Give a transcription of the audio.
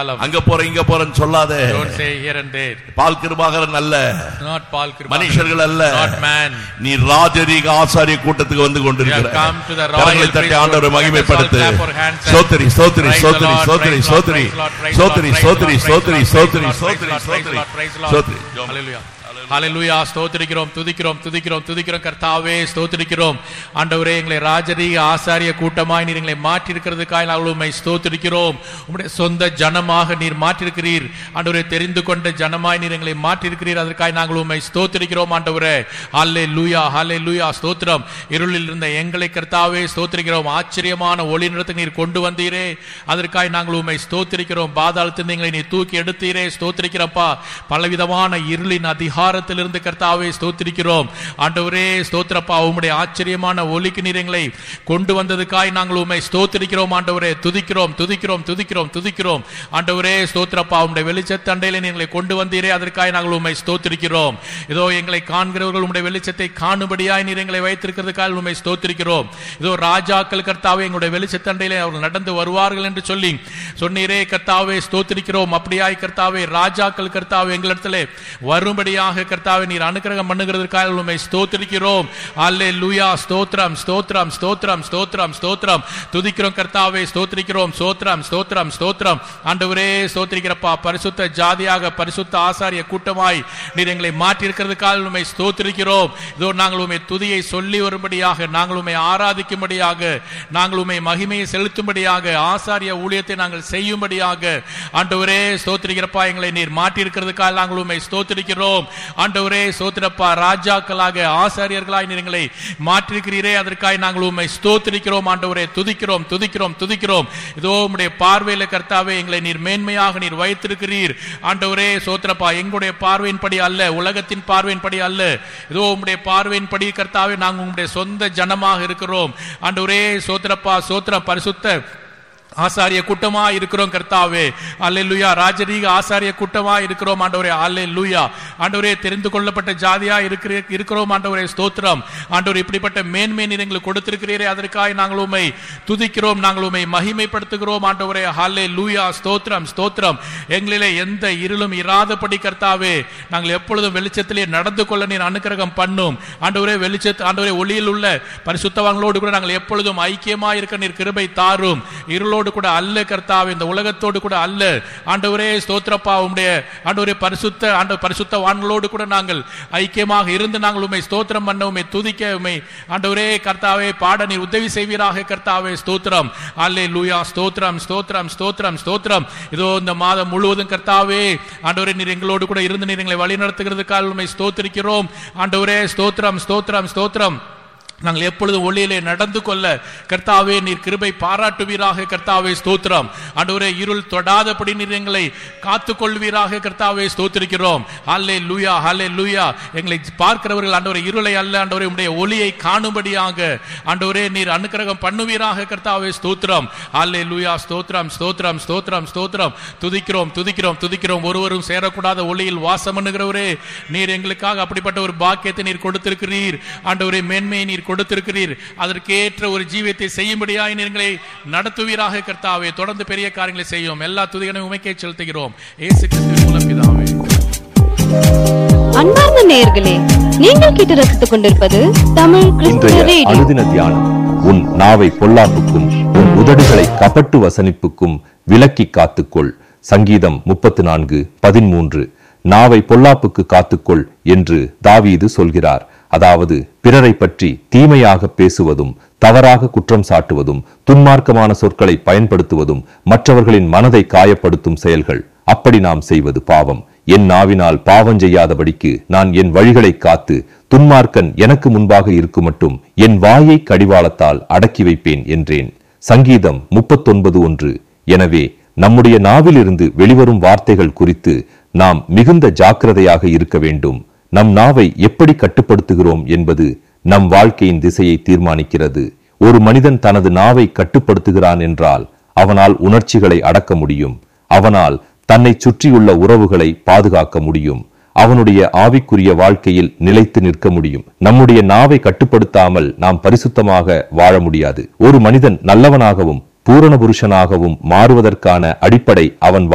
அங்க போற இங்க போறேன்னு சொல்லாத Don't say here and there. பால் கிருபாகரன் அல்ல Not Paul Kripa. மனுஷர்கள் அல்ல Not man. நீ ராஜரீக ஆசாரிய கூட்டத்துக்கு வந்து We have கொண்டிருக்கிற come to the royal கரங்களை தட்டி priesthood. ஆண்டவரை Let us all மகிமைப்படுத்து clap our hands and சோத்திரி சோத்திரி praise the சோத்திரி Lord, சோத்திரி praise the Lord, சோத்திரி praise the Lord, praise the சோத்திரி Lord, சோத்திரி praise the சோத்திரி Lord, சோத்திரி praise the சோத்திரி Lord, சோத்திரி praise the Lord, praise the Lord. சோத்திரி Hallelujah. ஹalleluya ஸ்தோத்திரிக்கிறோம் துதிக்கிறோம் துதிக்கிறோம் துதிக்கிறோம் கர்த்தாவே ஸ்தோத்திரிக்கிறோம் ஆண்டவரே எங்களை ராஜரீக ஆசாரிய கூட்டமாய் நீர் எங்களை மாற்றி இருக்கிறதுக்காக நாங்கள் உம்மை ஸ்தோத்திரிக்கிறோம் உம்முடைய சொந்த ஜனமாக நீர் மாற்றிருக்கிறீர் ஆண்டவரே தெரிந்து கொண்ட ஜனமாய் நீர் எங்களை மாற்றிருக்கிறீர் அதற்காக நாங்கள் உம்மை ஸ்தோத்திரிக்கிறோம் ஆண்டவரே ஹல்லே லூயா ஹல்லே லூயா ஸ்தோத்திரம் இருளில் இருந்த எங்களை கர்த்தாவே ஸ்தோத்திரிக்கிறோம் ஆச்சரியமான ஒளி நிறத்துக்கு நீர் கொண்டு வந்தீரே அதற்காக நாங்கள் உம்மை ஸ்தோத்திரிக்கிறோம் பாதாளத்திலிருந்து எங்களை நீ தூக்கி எடுத்தீரே ஸ்தோத்திரிக்கிறப்பா பலவிதமான இருளின் அதிகாரத்திலிருந்து கர்த்தாவே ஸ்தோத்திரிக்கிறோம் ஆண்டவரே ஸ்தோத்திரப்பா உம்முடைய ஆச்சரியமான ஒலிக்கு நீர் எங்களை கொண்டு வந்ததுக்காய் நாங்கள் உம்மை ஸ்தோத்திரிக்கிறோம் ஆண்டவரே துதிக்கிறோம் துதிக்கிறோம் துதிக்கிறோம் துதிக்கிறோம் ஆண்டவரே ஸ்தோத்திரப்பா உம்முடைய வெளிச்சத்தண்டையில நீ எங்களை கொண்டு வந்தீரே அதற்காக நாங்கள் உம்மை ஸ்தோத்திரிக்கிறோம் இதோ எங்களை காண்கிறவர்கள் உம்முடைய வெளிச்சத்தை காணும்படியாய் நீர் எங்களை வைத்திருக்கிறதுக்காக உம்மை ஸ்தோத்திரிக்கிறோம் இதோ ராஜாக்கள் கர்த்தாவே எங்களுடைய வெளிச்சத்தண்டையிலே அவர்கள் நடந்து வருவார்கள் என்று சொல்லி சொன்னீரே கர்த்தாவே ஸ்தோத்திரிக்கிறோம் அப்படியாய் கர்த்தாவே ராஜாக்கள் கர்த்தாவே எங்களிடத்திலே வரும்படியாக கர்த்தாவே நீர் அனுக்கிரகம் பண்ணுகிறதற்காக உண்மை ஸ்தோத்திரிக்கிறோம் அல்லே லூயா ஸ்தோத்திரம் ஸ்தோத்திரம் ஸ்தோத்திரம் ஸ்தோத்திரம் ஸ்தோத்திரம் துதிக்கிறோம் கர்த்தாவே ஸ்தோத்திரிக்கிறோம் ஸ்தோத்திரம் ஸ்தோத்திரம் ஸ்தோத்திரம் ஆண்டவரே ஸ்தோத்திரிக்கிறப்பா பரிசுத்த ஜாதியாக பரிசுத்த ஆசாரிய கூட்டமாய் நீர் எங்களை மாற்றி இருக்கிறதுக்காக உண்மை ஸ்தோத்திரிக்கிறோம் இதோ நாங்கள் உண்மை துதியை சொல்லி வரும்படியாக நாங்கள் உண்மை ஆராதிக்கும்படியாக நாங்கள் உண்மை மகிமையை செலுத்தும்படியாக ஆசாரிய ஊழியத்தை நாங்கள் செய்யும்படியாக ஆண்டவரே ஸ்தோத்திரிக்கிறப்பா எங்களை நீர் மாற்றி இருக்கிறதுக்காக நாங்கள் உண்மை ஸ்தோத்திரிக்கிறோம் ஆண்டவரே ஸ்தோத்திரப்பா ராஜாக்களாக ஆசாரியர்களாய் நீர் எங்களை மாற்றிருக்கிறீரே அதற்காக நாங்கள் உண்மை ஸ்தோத்திரிக்கிறோம் ஆண்டவரே துதிக்கிறோம் துதிக்கிறோம் துதிக்கிறோம் இதோ உம்முடைய பார்வையில கர்த்தாவே எங்களை நீர் மேன்மையாக நீர் வைத்திருக்கிறீர் ஆண்டவரே சோத்திரப்பா எங்களுடைய பார்வையின்படி அல்ல உலகத்தின் பார்வையின்படி அல்ல இதோ உம்முடைய பார்வையின்படி கர்த்தாவே நாங்கள் உம்முடைய சொந்த ஜனமாக இருக்கிறோம் ஆண்டவரே சோத்திரப்பா சோத்திர பரிசுத்த ஆசாரிய கூட்டமா இருக்கிறோம் கர்த்தாவே அல்லேலூயா ராஜரீக ஆசாரிய கூட்டமா இருக்கிறோம் ஆண்டவரே அல்லேலூயா ஆண்டவரே தெரிந்து கொள்ளப்பட்ட ஜாதியா இருக்கிற இருக்கிறோம் ஆண்டவரே ஸ்தோத்திரம் ஆண்டவர் இப்படிப்பட்ட மேன்மை நீர் எங்களுக்கு கொடுத்திருக்கிறீரே அதற்காக நாங்கள் உண்மை துதிக்கிறோம் நாங்கள் உண்மை மகிமைப்படுத்துகிறோம் ஆண்டவரே ஹல்லே லூயா ஸ்தோத்திரம் ஸ்தோத்திரம் எங்களிலே எந்த இருளும் இராதபடி கர்த்தாவே நாங்கள் எப்பொழுதும் வெளிச்சத்திலே நடந்து கொள்ள நீர் அனுக்கிரகம் பண்ணும் ஆண்டவரே வெளிச்சத்து ஆண்டவரே ஒளியில் உள்ள பரிசுத்தவான்களோடு கூட நாங்கள் எப்பொழுதும் ஐக்கியமா இருக்க நீர் கிருபை தாரும் இருளோடு கூட அல்ல கர்த்தாவே இந்த உலகத்தோடு கூட அல்ல ஆண்டவரே ஸ்தோத்திரப்பா உம்முடைய ஆண்டவரே பரிசுத்த ஆண்ட பரிசுத்தவான்களோடு கூட நாங்கள் ஐக்கியமாக இருந்து நாங்கள் உண்மை ஸ்தோத்திரம் பண்ண உண்மை துதிக்க உண்மை ஆண்டவரே கர்த்தாவே பாட நீர் உதவி செய்வீராக கர்த்தாவே ஸ்தோத்திரம் அல்லே லூயா ஸ்தோத்திரம் ஸ்தோத்திரம் ஸ்தோத்திரம் ஸ்தோத்திரம் இதோ இந்த மாதம் முழுவதும் கர்த்தாவே ஆண்டவரே நீர் எங்களோடு கூட இருந்து நீர் எங்களை வழி நடத்துகிறதுக்காக உண்மை ஸ்தோத்திரிக்கிறோம் ஆண்டவரே ஸ்தோத்திரம் ஸ்தோத்திரம் ஸ்தோத்திரம் நாங்கள் எப்பொழுதும் ஒளியிலே நடந்து கொள்ள கர்த்தாவே நீர் கிருபை பாராட்டுவீராக கர்த்தாவே ஸ்தோத்திரம் ஆண்டவரே இருள் தொடாதபடி நீர் எங்களை காத்துக் கொள்வீராக கர்த்தாவே ஸ்தோத்திரிக்கிறோம் ஹல்லே லூயா ஹல்லே லூயா எங்களை பார்க்கிறவர்கள் ஆண்டவரே இருளை அல்ல ஆண்டவரே உடைய ஒளியை காணும்படியாக ஆண்டவரே நீர் அனுக்கிரகம் பண்ணுவீராக கர்த்தாவே ஸ்தோத்திரம் ஹல்லே லூயா ஸ்தோத்திரம் ஸ்தோத்திரம் ஸ்தோத்திரம் ஸ்தோத்திரம் துதிக்கிறோம் துதிக்கிறோம் துதிக்கிறோம் ஒருவரும் சேரக்கூடாத ஒளியில் வாசம் பண்ணுகிறவரே நீர் எங்களுக்காக அப்படிப்பட்ட ஒரு பாக்கியத்தை நீர் கொடுத்திருக்கிறீர் ஆண்டவரே மேன்மையை நீர் கொடுத்திருக்கிறீர் அதற்கேற்ற ஒரு ஜீவியத்தை செய்யும்படியாய் நீர் எங்களை நடத்துவீராக கர்த்தாவே தொடர்ந்து பெரிய காரியங்களை செய்யும் எல்லா துதிகளையும் உமைக்கே செலுத்துகிறோம் ஏசு கிறிஸ்துவின் மூலம் பிதாவே அன்பார்ந்த நேயர்களே நீங்கள் கேட்டு ரசித்துக் கொண்டிருப்பது தமிழ் கிறிஸ்துவ இன்றைய ரேடியோ அனுதின தியானம் உன் நாவை பொல்லாப்புக்கும் உன் உதடுகளை கபட்டு வசனிப்புக்கும் விலக்கி காத்துக்கொள் சங்கீதம் முப்பத்து நான்கு பதிமூன்று நாவை பொல்லாப்புக்கு காத்துக்கொள் என்று தாவீது சொல்கிறார் அதாவது பிறரை பற்றி தீமையாக பேசுவதும் தவறாக குற்றம் சாட்டுவதும் துன்மார்க்கமான சொற்களை பயன்படுத்துவதும் மற்றவர்களின் மனதை காயப்படுத்தும் செயல்கள் அப்படி நாம் செய்வது பாவம் என் நாவினால் பாவம் செய்யாதபடிக்கு நான் என் வழிகளை காத்து துன்மார்க்கன் எனக்கு முன்பாக இருக்கும் மட்டும் என் வாயை கடிவாளத்தால் அடக்கி வைப்பேன் என்றேன் சங்கீதம் முப்பத்தொன்பது ஒன்று எனவே நம்முடைய நாவிலிருந்து வெளிவரும் வார்த்தைகள் குறித்து நாம் மிகுந்த ஜாக்கிரதையாக இருக்க வேண்டும் நம் நாவை எப்படி கட்டுப்படுத்துகிறோம் என்பது நம் வாழ்க்கையின் திசையை தீர்மானிக்கிறது ஒரு மனிதன் தனது நாவை கட்டுப்படுத்துகிறான் என்றால் அவனால் உணர்ச்சிகளை அடக்க முடியும் அவனால் தன்னை சுற்றியுள்ள உறவுகளை பாதுகாக்க முடியும் அவனுடைய ஆவிக்குரிய வாழ்க்கையில் நிலைத்து நிற்க முடியும் நம்முடைய நாவை கட்டுப்படுத்தாமல் நாம் பரிசுத்தமாக வாழ முடியாது ஒரு மனிதன் நல்லவனாகவும் பூரண புருஷனாகவும் மாறுவதற்கான அடிப்படை அவன்